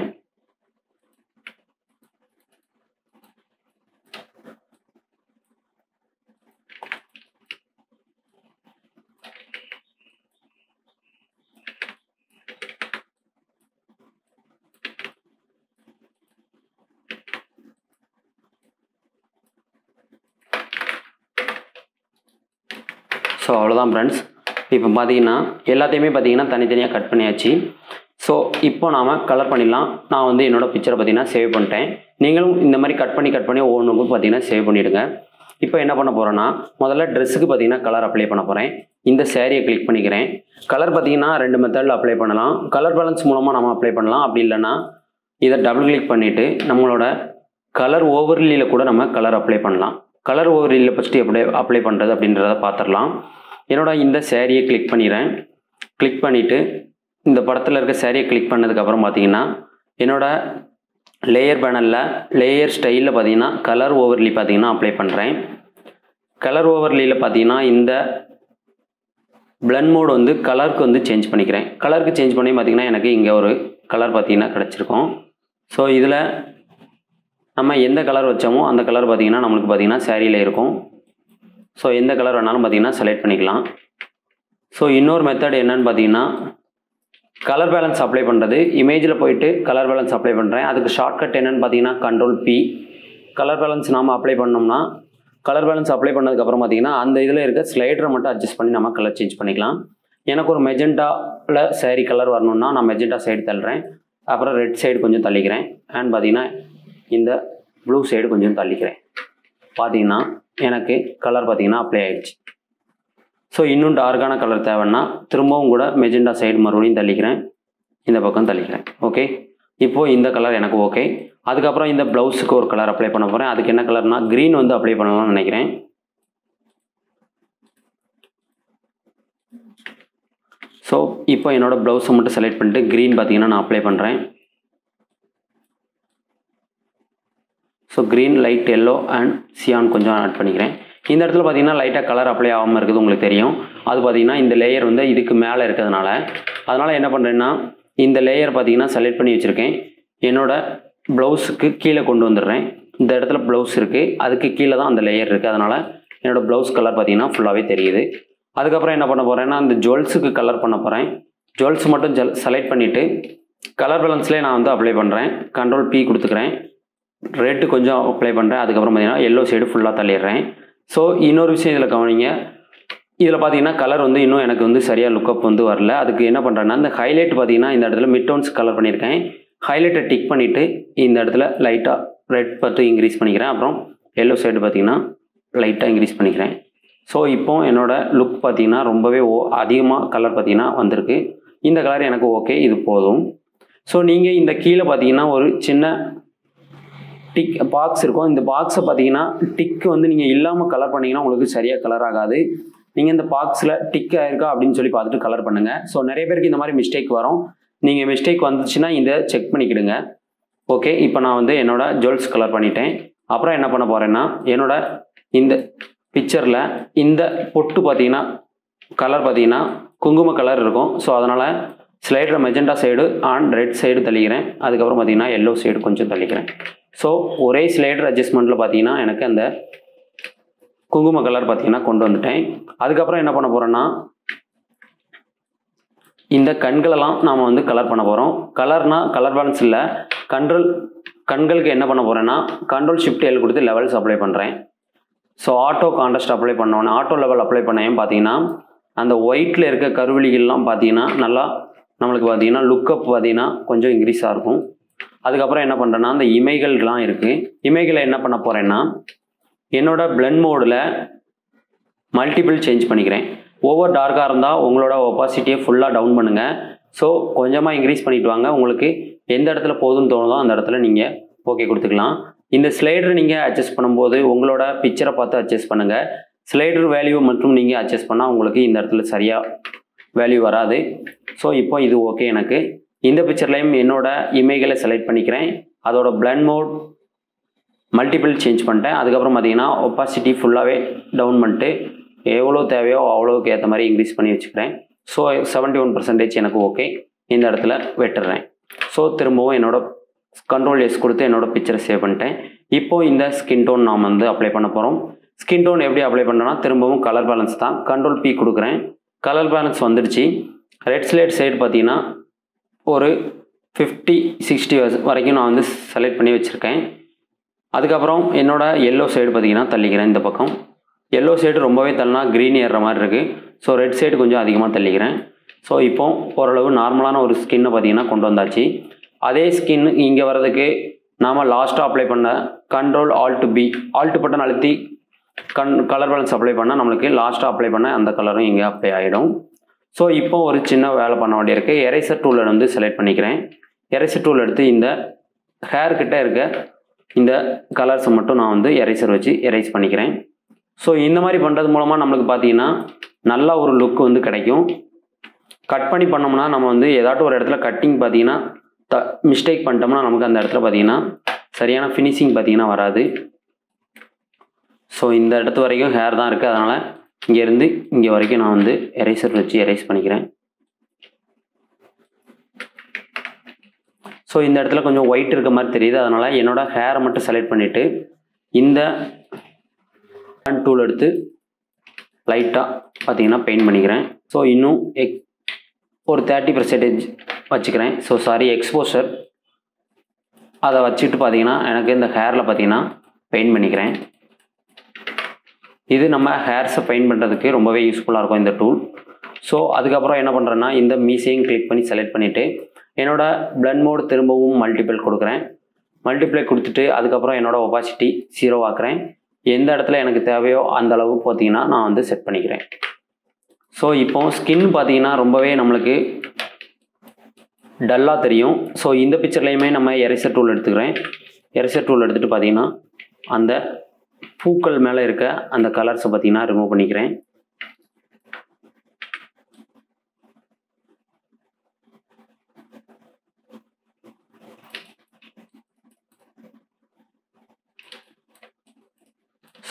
ஸோ அவ்வளோதான் ஃப்ரெண்ட்ஸ் இப்போ பார்த்தீங்கன்னா எல்லாத்தையுமே பார்த்தீங்கன்னா தனித்தனியாக கட் பண்ணியாச்சு ஸோ இப்போ நாம் கலர் பண்ணிடலாம் நான் வந்து என்னோடய பிக்சரை பார்த்தீங்கன்னா சேவ் பண்ணிட்டேன் நீங்களும் இந்த மாதிரி கட் பண்ணி கட் பண்ணி ஒவ்வொன்றுக்கும் பார்த்தீங்கன்னா சேவ் பண்ணிவிடுங்க இப்போ என்ன பண்ண போகிறேன்னா முதல்ல ட்ரெஸ்ஸுக்கு பார்த்தீங்கன்னா கலர் அப்ளை பண்ண போகிறேன் இந்த சேரீயை கிளிக் பண்ணிக்கிறேன் கலர் பார்த்தீங்கன்னா ரெண்டு மெத்தடில் அப்ளை பண்ணலாம் கலர் பேலன்ஸ் மூலமாக நம்ம அப்ளை பண்ணலாம் அப்படி இல்லைன்னா இதை டபுள் கிளிக் பண்ணிவிட்டு நம்மளோட கலர் ஓவர்லியில் கூட நம்ம கலர் அப்ளை பண்ணலாம் கலர் ஓவர்லியில் ஃபஸ்ட்டு எப்படி அப்ளை பண்ணுறது அப்படின்றத பார்த்துடலாம் என்னோட இந்த சேரீயை கிளிக் பண்ணிடுறேன் கிளிக் பண்ணிவிட்டு இந்த படத்தில் இருக்க சேரீயை கிளிக் பண்ணதுக்கப்புறம் பார்த்தீங்கன்னா என்னோட லேயர் பேனலில் லேயர் ஸ்டைலில் பார்த்தீங்கன்னா கலர் ஓவர்லி பார்த்தீங்கன்னா அப்ளை பண்ணுறேன் கலர் ஓவர்லியில் பார்த்தீங்கன்னா இந்த பிளன் மோட் வந்து கலருக்கு வந்து சேஞ்ச் பண்ணிக்கிறேன் கலருக்கு சேஞ்ச் பண்ணி பார்த்தீங்கன்னா எனக்கு இங்கே ஒரு கலர் பார்த்தீங்கன்னா கிடச்சிருக்கும் ஸோ இதில் நம்ம எந்த கலர் வச்சோமோ அந்த கலர் பார்த்தீங்கன்னா நம்மளுக்கு பார்த்தீங்கன்னா சேரீயில் இருக்கும் ஸோ எந்த கலர் வேணாலும் பார்த்தீங்கன்னா செலக்ட் பண்ணிக்கலாம் ஸோ இன்னொரு மெத்தட் என்னன்னு பார்த்தீங்கன்னா கலர் பேலன்ஸ் அப்ளை பண்ணுறது இமேஜில் போயிட்டு கலர் பேலன்ஸ் அப்ளை பண்ணுறேன் அதுக்கு ஷார்ட்கட் என்னன்னு பார்த்தீங்கன்னா கண்ட்ரோல் பி கலர் பேலன்ஸ் நாம் அப்ளை பண்ணோம்னா கலர் பேலன்ஸ் அப்ளை பண்ணதுக்கப்புறம் பார்த்தீங்கன்னா அந்த இதில் இருக்க ஸ்லைடரை மட்டும் அட்ஜஸ்ட் பண்ணி நம்ம கலர் சேஞ்ச் பண்ணிக்கலாம் எனக்கு ஒரு மெஜெண்டாவில் saree கலர் வரணும்னா நான் மெஜெண்டா சைடு தள்ளுறேன் அப்புறம் ரெட் சைடு கொஞ்சம் தள்ளிக்கிறேன் அண்ட் பார்த்தீங்கன்னா இந்த ப்ளூ சைடு கொஞ்சம் தள்ளிக்கிறேன் பார்த்தீங்கன்னா எனக்கு கலர் பார்த்தீங்கன்னா அப்ளை ஆயிடுச்சு ஸோ இன்னும் டார்க்கான கலர் தேவைன்னா திரும்பவும் கூட மெஜெண்டா சைடு மறுபடியும் தள்ளிக்கிறேன் இந்த பக்கம் தள்ளிக்கிறேன் ஓகே இப்போது இந்த கலர் எனக்கு ஓகே அதுக்கப்புறம் இந்த ப்ளவுஸுக்கு ஒரு கலர் அப்ளை பண்ண போகிறேன் அதுக்கு என்ன கலர்னா க்ரீன் வந்து அப்ளை பண்ணலாம்னு நினைக்கிறேன் ஸோ இப்போ என்னோட ப்ளவுஸை மட்டும் செலக்ட் பண்ணிட்டு க்ரீன் பார்த்தீங்கன்னா நான் அப்ளை பண்ணுறேன் so green light yellow and cyan கொஞ்சம் ஆட் பண்ணிக்கிறேன் இந்த இடத்துல பார்த்தீங்கன்னா லைட்டாக கலர் அப்ளை ஆகாமல் இருக்குது உங்களுக்கு தெரியும் அது பார்த்தீங்கன்னா இந்த லேயர் வந்து இதுக்கு மேலே இருக்கிறதுனால அதனால் என்ன பண்ணுறேன்னா இந்த லேயர் பார்த்தீங்கன்னா செலக்ட் பண்ணி வச்சுருக்கேன் என்னோட ப்ளவுஸுக்கு கீழே கொண்டு வந்துடுறேன் இந்த இடத்துல ப்ளவுஸ் இருக்குது அதுக்கு கீழே தான் அந்த லேயர் இருக்குது அதனால் என்னோடய ப்ளவுஸ் கலர் பார்த்தீங்கன்னா ஃபுல்லாகவே தெரியுது அதுக்கப்புறம் என்ன பண்ண போகிறேன்னா அந்த ஜுவல்ஸுக்கு கலர் பண்ண போகிறேன் ஜுவல்ஸ் மட்டும் ஜல் செலக்ட் பண்ணிவிட்டு கலர் பேலன்ஸ்லேயே நான் வந்து அப்ளை பண்ணுறேன் கண்ட்ரோல் பி கொடுத்துக்கிறேன் ரெட்டு கொஞ்சம் அப்ளை பண்ணுறேன் அதுக்கப்புறம் பார்த்தீங்கன்னா எல்லோ சைடு ஃபுல்லாக தள்ளிடுறேன் ஸோ இன்னொரு விஷயம் இதில் கவனிங்க இதில் பார்த்தீங்கன்னா கலர் வந்து இன்னும் எனக்கு வந்து சரியாக லுக்கப் வந்து வரல அதுக்கு என்ன பண்ணுறேன்னா இந்த ஹைலைட் பார்த்தீங்கன்னா இந்த இடத்துல மிட் டோன்ஸ் கலர் பண்ணியிருக்கேன் ஹைலைட்டை டிக் பண்ணிவிட்டு இந்த இடத்துல லைட்டாக ரெட் பார்த்து இன்க்ரீஸ் பண்ணிக்கிறேன் அப்புறம் எல்லோ சைடு பார்த்தீங்கன்னா லைட்டாக இன்க்ரீஸ் பண்ணிக்கிறேன் ஸோ இப்போ என்னோடய லுக் பார்த்தீங்கன்னா ரொம்பவே ஓ அதிகமாக கலர் பார்த்தீங்கன்னா வந்திருக்கு இந்த கலர் எனக்கு ஓகே இது போதும் ஸோ நீங்கள் இந்த கீழே பார்த்தீங்கன்னா ஒரு சின்ன டிக் பாக்ஸ் இருக்கும் இந்த பாக்ஸை பார்த்தீங்கன்னா டிக் வந்து நீங்கள் இல்லாமல் கலர் பண்ணிங்கன்னா உங்களுக்கு சரியாக கலர் ஆகாது நீங்கள் இந்த பாக்ஸில் டிக் ஆயிருக்கா அப்படின்னு சொல்லி பார்த்துட்டு கலர் பண்ணுங்கள் ஸோ நிறைய பேருக்கு இந்த மாதிரி மிஸ்டேக் வரும் நீங்கள் மிஸ்டேக் வந்துச்சுன்னா இந்த செக் பண்ணிக்கிடுங்க ஓகே இப்போ நான் வந்து என்னோட ஜுவல்ஸ் கலர் பண்ணிட்டேன் அப்புறம் என்ன பண்ண போகிறேன்னா என்னோட இந்த பிக்சரில் இந்த பொட்டு பார்த்தீங்கன்னா கலர் பார்த்தீங்கன்னா குங்கும கலர் இருக்கும் ஸோ அதனால் slider magenta side and red side தள்ளிக்கிறேன் அதுக்கப்புறம் பார்த்தீங்கன்னா எல்லோ சைடு கொஞ்சம் தள்ளிக்கிறேன் ஸோ ஒரே ஸ்லைடர் அட்ஜஸ்ட்மெண்ட்டில் பார்த்தீங்கன்னா எனக்கு அந்த குங்கும கலர் பார்த்தீங்கன்னா கொண்டு வந்துட்டேன் அதுக்கப்புறம் என்ன பண்ண போகிறேன்னா இந்த கண்களெல்லாம் நாம் வந்து கலர் பண்ண போகிறோம் கலர்னா கலர் பேலன்ஸ் இல்லை கண்ட்ரோல் கண்களுக்கு என்ன பண்ண போகிறேன்னா கண்ட்ரோல் ஷிஃப்ட் எல் கொடுத்து லெவல்ஸ் அப்ளை பண்ணுறேன் ஸோ ஆட்டோ கான்ட்ராஸ்ட் அப்ளை பண்ணோன்னே ஆட்டோ லெவல் அப்ளை பண்ணேன் பார்த்தீங்கன்னா அந்த ஒயிட்டில் இருக்க கருவிலிகள்லாம் பார்த்தீங்கன்னா நல்லா நம்மளுக்கு பார்த்தீங்கன்னா லுக்கப் பார்த்தீங்கன்னா கொஞ்சம் இன்க்ரீஸாக இருக்கும் அதுக்கப்புறம் என்ன பண்ணுறேன்னா அந்த இமைகள்லாம் இருக்குது இமைகளை என்ன பண்ண போகிறேன்னா என்னோட பிளண்ட் மோடில் மல்டிபிள் சேஞ்ச் பண்ணிக்கிறேன் ஓவர் டார்க்காக இருந்தால் உங்களோட ஒப்பாசிட்டியை ஃபுல்லாக டவுன் பண்ணுங்கள் ஸோ கொஞ்சமாக இன்க்ரீஸ் பண்ணிட்டு வாங்க உங்களுக்கு எந்த இடத்துல போதும்னு தோணுதோ அந்த இடத்துல நீங்கள் ஓகே கொடுத்துக்கலாம் இந்த ஸ்லைடர் நீங்கள் அட்ஜஸ்ட் பண்ணும்போது உங்களோட பிக்சரை பார்த்து அட்ஜஸ்ட் பண்ணுங்கள் ஸ்லைடர் வேல்யூ மட்டும் நீங்கள் அட்ஜஸ்ட் பண்ணால் உங்களுக்கு இந்த இடத்துல சரியாக வேல்யூ வராது ஸோ இப்போ இது ஓகே எனக்கு இந்த பிக்சர்லையும் என்னோட இமேஜை செலக்ட் பண்ணிக்கிறேன் அதோட பிளண்ட் மோட் மல்டிபிள் சேஞ்ச் பண்ணிட்டேன் அதுக்கப்புறம் பார்த்தீங்கன்னா ஒப்பாசிட்டி ஃபுல்லாகவே டவுன் பண்ணிட்டு எவ்வளோ தேவையோ அவ்வளோக்கு ஏற்ற மாதிரி இன்க்ரீஸ் பண்ணி வச்சுக்கிறேன் ஸோ செவன்ட்டி ஒன் பர்சன்டேஜ் எனக்கு ஓகே இந்த இடத்துல வெட்டுறேன் ஸோ திரும்பவும் என்னோட கண்ட்ரோல் எஸ் கொடுத்து என்னோட பிக்சரை சேவ் பண்ணிட்டேன் இப்போ இந்த ஸ்கின் டோன் நாம் வந்து அப்ளை பண்ண போகிறோம் ஸ்கின் டோன் எப்படி அப்ளை பண்ணுறேன்னா திரும்பவும் கலர் பேலன்ஸ் தான் கண்ட்ரோல் பி கொடுக்குறேன் கலர் பேலன்ஸ் வந்துடுச்சு ரெட் ஸ்லேட் சைடு பார்த்தீங்கன்னா ஒரு ஃபிஃப்டி சிக்ஸ்டி வரைக்கும் நான் வந்து செலக்ட் பண்ணி வச்சுருக்கேன் அதுக்கப்புறம் என்னோட எல்லோ சைடு பார்த்தீங்கன்னா தள்ளிக்கிறேன் இந்த பக்கம் எல்லோ சைடு ரொம்பவே தள்ளினா க்ரீன் ஏறுற மாதிரி இருக்குது ஸோ ரெட் சைடு கொஞ்சம் அதிகமாக தள்ளிக்கிறேன் ஸோ இப்போ ஓரளவு நார்மலான ஒரு ஸ்கின்னை பார்த்தீங்கன்னா கொண்டு வந்தாச்சு அதே ஸ்கின் இங்கே வர்றதுக்கு நாம் லாஸ்ட்டாக அப்ளை பண்ண control alt B alt button அழுத்தி கண் கலர் பேலன்ஸ் அப்ளை பண்ணால் நம்மளுக்கு லாஸ்ட்டாக அப்ளை பண்ண அந்த கலரும் இங்கே அப்ளை ஆகிடும் ஸோ இப்போ ஒரு சின்ன வேலை பண்ண வேண்டியிருக்கு எரேசர் டூலை வந்து செலக்ட் பண்ணிக்கிறேன் எரேசர் டூல் எடுத்து இந்த ஹேர் கிட்ட இருக்க இந்த கலர்ஸை மட்டும் நான் வந்து எரேசர் வச்சு எரேஸ் பண்ணிக்கிறேன் ஸோ இந்த மாதிரி பண்ணுறது மூலமாக நம்மளுக்கு பார்த்தீங்கன்னா நல்ல ஒரு லுக் வந்து கிடைக்கும் கட் பண்ணி பண்ணோம்னா நம்ம வந்து ஏதாட்டும் ஒரு இடத்துல கட்டிங் பார்த்தீங்கன்னா த மிஸ்டேக் பண்ணிட்டோம்னா நமக்கு அந்த இடத்துல பார்த்தீங்கன்னா சரியான ஃபினிஷிங் பார்த்தீங்கன்னா வராது ஸோ இந்த இடத்து வரைக்கும் ஹேர் தான் இருக்குது அதனால் இங்கேருந்து இங்கே வரைக்கும் நான் வந்து எரேசர் வச்சு எரேஸ் பண்ணிக்கிறேன் ஸோ இந்த இடத்துல கொஞ்சம் ஒயிட் இருக்க மாதிரி தெரியுது அதனால் என்னோடய ஹேரை மட்டும் செலக்ட் பண்ணிவிட்டு இந்த டூல் எடுத்து லைட்டாக பார்த்தீங்கன்னா பெயிண்ட் பண்ணிக்கிறேன் ஸோ இன்னும் எக் ஒரு தேர்ட்டி பர்சன்டேஜ் வச்சுக்கிறேன் ஸோ சாரி எக்ஸ்போஷர் அதை வச்சுட்டு பார்த்தீங்கன்னா எனக்கு இந்த ஹேரில் பார்த்தீங்கன்னா பெயிண்ட் பண்ணிக்கிறேன் இது நம்ம ஹேர்ஸை பெயிண்ட் பண்ணுறதுக்கு ரொம்பவே யூஸ்ஃபுல்லாக இருக்கும் இந்த டூல் ஸோ அதுக்கப்புறம் என்ன பண்ணுறேன்னா இந்த மீசையும் கிளிக் பண்ணி செலக்ட் பண்ணிவிட்டு என்னோடய பிளண்ட் மோட் திரும்பவும் மல்டிபிள் கொடுக்குறேன் மல்டிப்ளை கொடுத்துட்டு அதுக்கப்புறம் என்னோடய ஒபாசிட்டி ஜீரோ ஆக்குறேன் எந்த இடத்துல எனக்கு தேவையோ அந்த அளவு பார்த்தீங்கன்னா நான் வந்து செட் பண்ணிக்கிறேன் ஸோ இப்போ ஸ்கின் பார்த்தீங்கன்னா ரொம்பவே நம்மளுக்கு டல்லாக தெரியும் ஸோ இந்த பிக்சர்லேயுமே நம்ம எரேசர் டூல் எடுத்துக்கிறேன் எரேசர் டூல் எடுத்துகிட்டு பார்த்தீங்கன்னா அந்த பூக்கள் மேலே இருக்க அந்த கலர்ஸை பார்த்தீங்கன்னா ரிமூவ் பண்ணிக்கிறேன்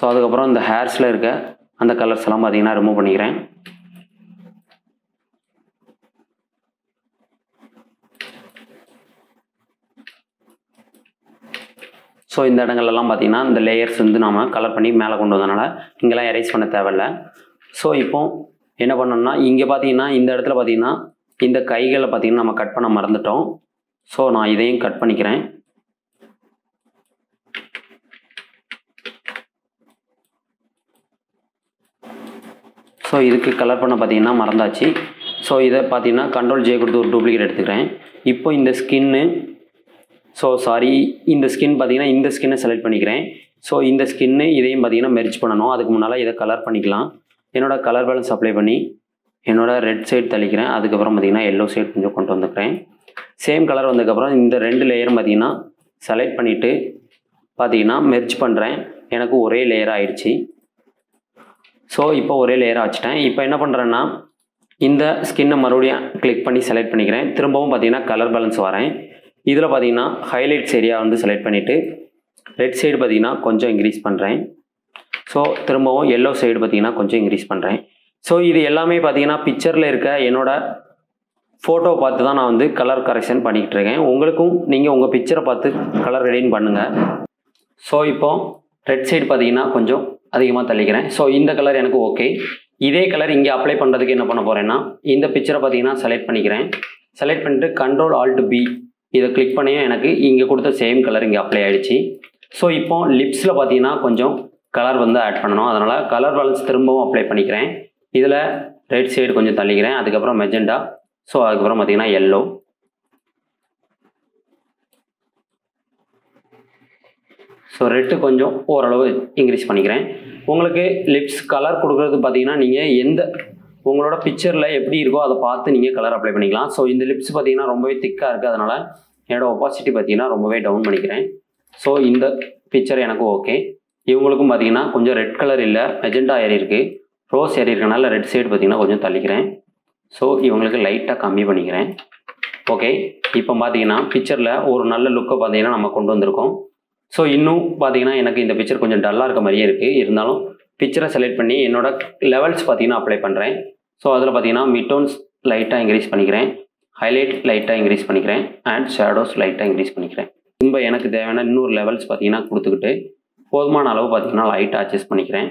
ஸோ அதுக்கப்புறம் இந்த ஹேர்ஸில் இருக்க அந்த கலர்ஸ் எல்லாம் பார்த்தீங்கன்னா ரிமூவ் பண்ணிக்கிறேன் ஸோ இந்த இடங்கள்லாம் பார்த்தீங்கன்னா இந்த லேயர்ஸ் வந்து நாம கலர் பண்ணி மேலே கொண்டு வந்தனால இங்கெல்லாம் எரேஸ் பண்ண தேவையில்ல ஸோ இப்போ என்ன பண்ணோம்னா இங்கே பார்த்தீங்கன்னா இந்த இடத்துல பார்த்தீங்கன்னா இந்த கைகளை பார்த்தீங்கன்னா நம்ம கட் பண்ண மறந்துட்டோம் ஸோ நான் இதையும் கட் பண்ணிக்கிறேன் ஸோ இதுக்கு கலர் பண்ண பார்த்தீங்கன்னா மறந்தாச்சு ஸோ இதை பார்த்தீங்கன்னா கண்ட்ரோல் ஜே கொடுத்து ஒரு டூப்ளிகேட் எடுத்துக்கிறேன் இப்போ இந்த ஸ்கின்னு ஸோ சாரி இந்த ஸ்கின் பார்த்தீங்கன்னா இந்த ஸ்கின்னை செலக்ட் பண்ணிக்கிறேன் ஸோ இந்த ஸ்கின்னு இதையும் பார்த்தீங்கன்னா மெர்ஜ் பண்ணணும் அதுக்கு முன்னால் இதை கலர் பண்ணிக்கலாம் என்னோட கலர் பேலன்ஸ் அப்ளை பண்ணி என்னோட ரெட் சைடு தள்ளிக்கிறேன் அதுக்கப்புறம் பார்த்தீங்கன்னா எல்லோ சைடு கொஞ்சம் கொண்டு வந்துக்கிறேன் சேம் கலர் வந்ததுக்கப்புறம் இந்த ரெண்டு லேயரும் பார்த்தீங்கன்னா செலக்ட் பண்ணிவிட்டு பார்த்தீங்கன்னா மெர்ஜ் பண்ணுறேன் எனக்கு ஒரே லேயர் ஆயிடுச்சு ஸோ இப்போ ஒரே லேயராக வச்சுட்டேன் இப்போ என்ன பண்ணுறேன்னா இந்த ஸ்கின்னை மறுபடியும் கிளிக் பண்ணி செலக்ட் பண்ணிக்கிறேன் திரும்பவும் பார்த்தீங்கன்னா கலர் பேலன்ஸ் வரேன் இதில் பார்த்தீங்கன்னா ஹைலைட்ஸ் ஏரியா வந்து செலக்ட் பண்ணிவிட்டு ரெட் சைடு பார்த்தீங்கன்னா கொஞ்சம் இன்க்ரீஸ் பண்ணுறேன் ஸோ திரும்பவும் எல்லோ சைடு பார்த்தீங்கன்னா கொஞ்சம் இன்க்ரீஸ் பண்ணுறேன் ஸோ இது எல்லாமே பார்த்தீங்கன்னா பிக்சரில் இருக்க என்னோட ஃபோட்டோ பார்த்து தான் நான் வந்து கலர் கரெக்ஷன் பண்ணிக்கிட்டு இருக்கேன் உங்களுக்கும் நீங்கள் உங்கள் பிக்சரை பார்த்து கலர் ரெடின் பண்ணுங்கள் ஸோ இப்போ ரெட் சைடு பார்த்தீங்கன்னா கொஞ்சம் அதிகமாக தள்ளிக்கிறேன் ஸோ இந்த கலர் எனக்கு ஓகே இதே கலர் இங்கே அப்ளை பண்ணுறதுக்கு என்ன பண்ண போகிறேன்னா இந்த பிக்சரை பார்த்தீங்கன்னா செலக்ட் பண்ணிக்கிறேன் செலக்ட் பண்ணிட்டு கண்ட்ரோல் ஆல்ட் பி இதை கிளிக் பண்ணியும் எனக்கு இங்கே கொடுத்த சேம் கலர் இங்கே அப்ளை ஆகிடுச்சு ஸோ இப்போ லிப்ஸில் பார்த்தீங்கன்னா கொஞ்சம் கலர் வந்து ஆட் பண்ணணும் அதனால் கலர் பேலன்ஸ் திரும்பவும் அப்ளை பண்ணிக்கிறேன் இதில் ரைட் சைடு கொஞ்சம் தள்ளிக்கிறேன் அதுக்கப்புறம் மெஜெண்டா ஸோ அதுக்கப்புறம் பார்த்தீங்கன்னா எல்லோ ஸோ ரெட்டு கொஞ்சம் ஓரளவு இன்க்ரீஸ் பண்ணிக்கிறேன் உங்களுக்கு லிப்ஸ் கலர் கொடுக்குறது பார்த்தீங்கன்னா நீங்கள் எந்த உங்களோட பிக்சரில் எப்படி இருக்கோ அதை பார்த்து நீங்கள் கலர் அப்ளை பண்ணிக்கலாம் ஸோ இந்த லிப்ஸ் பார்த்தீங்கன்னா ரொம்பவே திக்காக இருக்குது அதனால் என்னோட ஒப்பாசிட்டி பார்த்தீங்கன்னா ரொம்பவே டவுன் பண்ணிக்கிறேன் ஸோ இந்த பிக்சர் எனக்கு ஓகே இவங்களுக்கும் பார்த்தீங்கன்னா கொஞ்சம் ரெட் கலர் இல்லை மெஜெண்டா ஏறி இருக்குது ரோஸ் ஏறி இருக்கனால ரெட் சைடு பார்த்தீங்கன்னா கொஞ்சம் தள்ளிக்கிறேன் ஸோ இவங்களுக்கு லைட்டாக கம்மி பண்ணிக்கிறேன் ஓகே இப்போ பார்த்தீங்கன்னா பிக்சரில் ஒரு நல்ல லுக்கை பார்த்தீங்கன்னா நம்ம கொண்டு வந்திருக்கோம் ஸோ இன்னும் பார்த்தீங்கன்னா எனக்கு இந்த பிக்சர் கொஞ்சம் டல்லாக இருக்க மாதிரியே இருக்குது இருந்தாலும் பிக்சரை செலக்ட் பண்ணி என்னோட லெவல்ஸ் பார்த்தீங்கன்னா அப்ளை பண்ணுறேன் ஸோ அதில் பார்த்தீங்கன்னா மிட்டோன்ஸ் லைட்டாக இன்க்ரீஸ் பண்ணிக்கிறேன் ஹைலைட் லைட்டாக இன்க்ரீஸ் பண்ணிக்கிறேன் அண்ட் ஷேடோஸ் லைட்டாக இன்க்ரீஸ் பண்ணிக்கிறேன் திரும்ப எனக்கு தேவையான இன்னொரு லெவல்ஸ் பார்த்தீங்கன்னா கொடுத்துக்கிட்டு போதுமான அளவு பார்த்தீங்கன்னா லைட்டாக அட்ஜஸ்ட் பண்ணிக்கிறேன்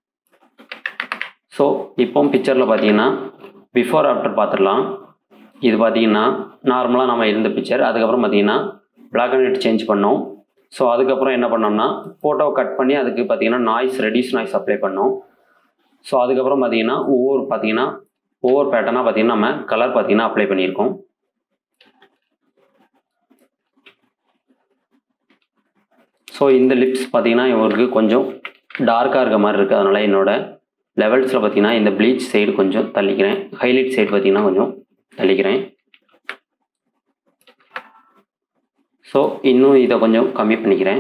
ஸோ இப்போ பிக்சரில் பார்த்தீங்கன்னா பிஃபோர் ஆஃப்டர் பார்த்துடலாம் இது பார்த்தீங்கன்னா நார்மலாக நம்ம இருந்த பிக்சர் அதுக்கப்புறம் பார்த்தீங்கன்னா பிளாக் அண்ட் ஒயிட் சேஞ்ச் பண்ணோம் ஸோ அதுக்கப்புறம் என்ன பண்ணோம்னா ஃபோட்டோவை கட் பண்ணி அதுக்கு பார்த்தீங்கன்னா நாய்ஸ் ரெடியூஸ் நாய்ஸ் அப்ளை பண்ணோம் ஸோ அதுக்கப்புறம் பார்த்தீங்கன்னா ஒவ்வொரு பார்த்தீங்கன்னா ஒவ்வொரு பேட்டர்னாக பார்த்தீங்கன்னா நம்ம கலர் பார்த்தீங்கன்னா அப்ளை பண்ணியிருக்கோம் ஸோ இந்த லிப்ஸ் பார்த்தீங்கன்னா இவருக்கு கொஞ்சம் டார்க்காக இருக்க மாதிரி இருக்குது அதனால் என்னோட லெவல்ஸில் பார்த்தீங்கன்னா இந்த ப்ளீச் சைடு கொஞ்சம் தள்ளிக்கிறேன் ஹைலைட் சைடு பார்த்தீங்கன்னா கொஞ்சம் தள்ளிக்கிறேன் ஸோ இன்னும் இதை கொஞ்சம் கம்மி பண்ணிக்கிறேன்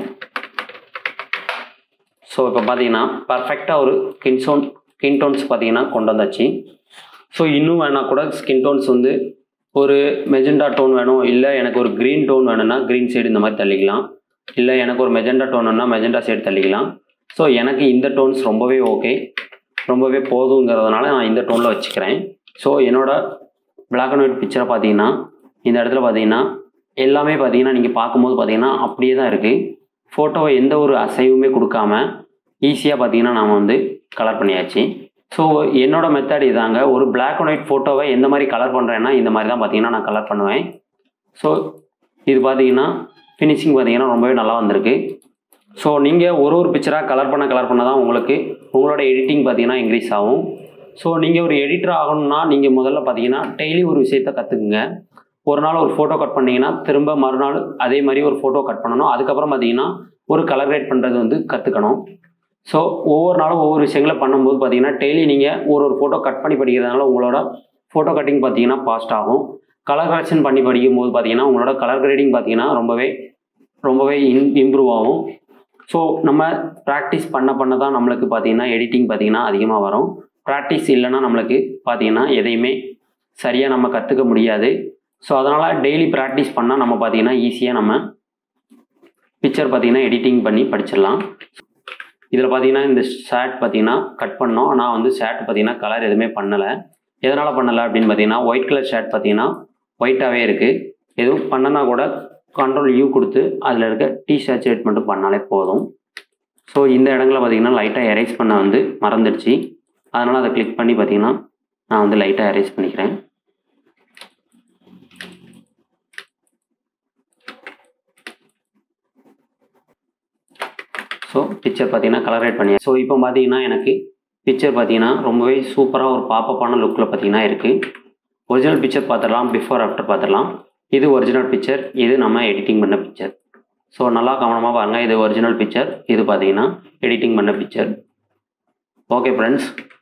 ஸோ இப்போ பார்த்தீங்கன்னா பர்ஃபெக்டாக ஒரு ஸ்கின் டோன் ஸ்கின் டோன்ஸ் பார்த்தீங்கன்னா கொண்டு வந்தாச்சு ஸோ இன்னும் வேணால் கூட ஸ்கின் டோன்ஸ் வந்து ஒரு மெஜெண்டா டோன் வேணும் இல்லை எனக்கு ஒரு க்ரீன் டோன் வேணும்னா க்ரீன் சைடு இந்த மாதிரி தள்ளிக்கலாம் இல்லை எனக்கு ஒரு மெஜெண்டா டோன் வேணும்னா மெஜெண்டா சைடு தள்ளிக்கலாம் ஸோ எனக்கு இந்த டோன்ஸ் ரொம்பவே ஓகே ரொம்பவே போதுங்கிறதுனால நான் இந்த டோனில் வச்சுக்கிறேன் ஸோ என்னோட பிளாக் அண்ட் ஒயிட் பிக்சரை பார்த்தீங்கன்னா இந்த இடத்துல பார்த்தீங்கன்னா எல்லாமே பார்த்தீங்கன்னா நீங்கள் பார்க்கும்போது பார்த்தீங்கன்னா அப்படியே தான் இருக்குது ஃபோட்டோவை எந்த ஒரு அசைவுமே கொடுக்காம ஈஸியாக பார்த்தீங்கன்னா நாம் வந்து கலர் பண்ணியாச்சு ஸோ என்னோட மெத்தட் இதாங்க ஒரு பிளாக் அண்ட் ஒயிட் ஃபோட்டோவை எந்த மாதிரி கலர் பண்ணுறேன்னா இந்த மாதிரி தான் பார்த்தீங்கன்னா நான் கலர் பண்ணுவேன் ஸோ இது பார்த்தீங்கன்னா ஃபினிஷிங் பார்த்தீங்கன்னா ரொம்பவே நல்லா வந்திருக்கு ஸோ நீங்கள் ஒரு ஒரு பிக்சராக கலர் பண்ண கலர் பண்ண தான் உங்களுக்கு உங்களோட எடிட்டிங் பார்த்தீங்கன்னா இன்க்ரீஸ் ஆகும் ஸோ நீங்கள் ஒரு எடிட்டர் ஆகணும்னா நீங்கள் முதல்ல பார்த்தீங்கன்னா டெய்லி ஒரு விஷயத்த கற்றுக்குங்க ஒரு நாள் ஒரு ஃபோட்டோ கட் பண்ணீங்கன்னா திரும்ப மறுநாள் அதே மாதிரி ஒரு ஃபோட்டோ கட் பண்ணணும் அதுக்கப்புறம் பார்த்தீங்கன்னா ஒரு கலர் கிரேட் பண்ணுறது வந்து கற்றுக்கணும் ஸோ ஒவ்வொரு நாளும் ஒவ்வொரு விஷயங்களை பண்ணும்போது பார்த்தீங்கன்னா டெய்லி நீங்கள் ஒரு ஒரு ஃபோட்டோ கட் பண்ணி படிக்கிறதுனால உங்களோட ஃபோட்டோ கட்டிங் பார்த்தீங்கன்னா ஃபாஸ்ட் ஆகும் கலர் கரெக்ஷன் பண்ணி படிக்கும் போது பார்த்தீங்கன்னா உங்களோட கலர் கிரேடிங் பார்த்தீங்கன்னா ரொம்பவே ரொம்பவே இன் இம்ப்ரூவ் ஆகும் ஸோ நம்ம ப்ராக்டிஸ் பண்ண பண்ண தான் நம்மளுக்கு பார்த்தீங்கன்னா எடிட்டிங் பார்த்தீங்கன்னா அதிகமாக வரும் ப்ராக்டிஸ் இல்லைன்னா நம்மளுக்கு பார்த்தீங்கன்னா எதையுமே சரியாக நம்ம கற்றுக்க முடியாது ஸோ அதனால் டெய்லி ப்ராக்டிஸ் பண்ணால் நம்ம பார்த்தீங்கன்னா ஈஸியாக நம்ம பிக்சர் பார்த்தீங்கன்னா எடிட்டிங் பண்ணி படிச்சிடலாம் இதில் பார்த்தீங்கன்னா இந்த ஷர்ட் பார்த்தீங்கன்னா கட் பண்ணோம் ஆனால் வந்து ஷர்ட் பார்த்தீங்கன்னா கலர் எதுவுமே பண்ணலை எதனால் பண்ணலை அப்படின்னு பார்த்தீங்கன்னா ஒயிட் கலர் ஷர்ட் பார்த்தீங்கன்னா ஒயிட்டாகவே இருக்குது எதுவும் பண்ணனா கூட கண்ட்ரோல் யூ கொடுத்து அதில் இருக்க டீ சேச்சுரேட் மட்டும் பண்ணாலே போதும் ஸோ இந்த இடங்களில் பார்த்தீங்கன்னா லைட்டாக எரேஸ் பண்ண வந்து மறந்துடுச்சு அதனால் அதை கிளிக் பண்ணி பார்த்தீங்கன்னா நான் வந்து லைட்டாக எரேஸ் பண்ணிக்கிறேன் ஸோ பிக்சர் பார்த்தீங்கன்னா கலரேட் பண்ணி ஸோ இப்போ பார்த்தீங்கன்னா எனக்கு பிக்சர் பார்த்தீங்கன்னா ரொம்பவே சூப்பராக ஒரு பாப்பப்பான லுக்கில் பார்த்தீங்கன்னா இருக்குது ஒரிஜினல் பிக்சர் பார்த்துடலாம் பிஃபோர் ஆஃப்டர் பார்த்துடலாம் இது ஒரிஜினல் பிக்சர் இது நம்ம எடிட்டிங் பண்ண பிக்சர் ஸோ நல்லா கவனமாக பாருங்கள் இது ஒரிஜினல் பிக்சர் இது பார்த்தீங்கன்னா எடிட்டிங் பண்ண பிக்சர் ஓகே ஃப்ரெண்ட்ஸ்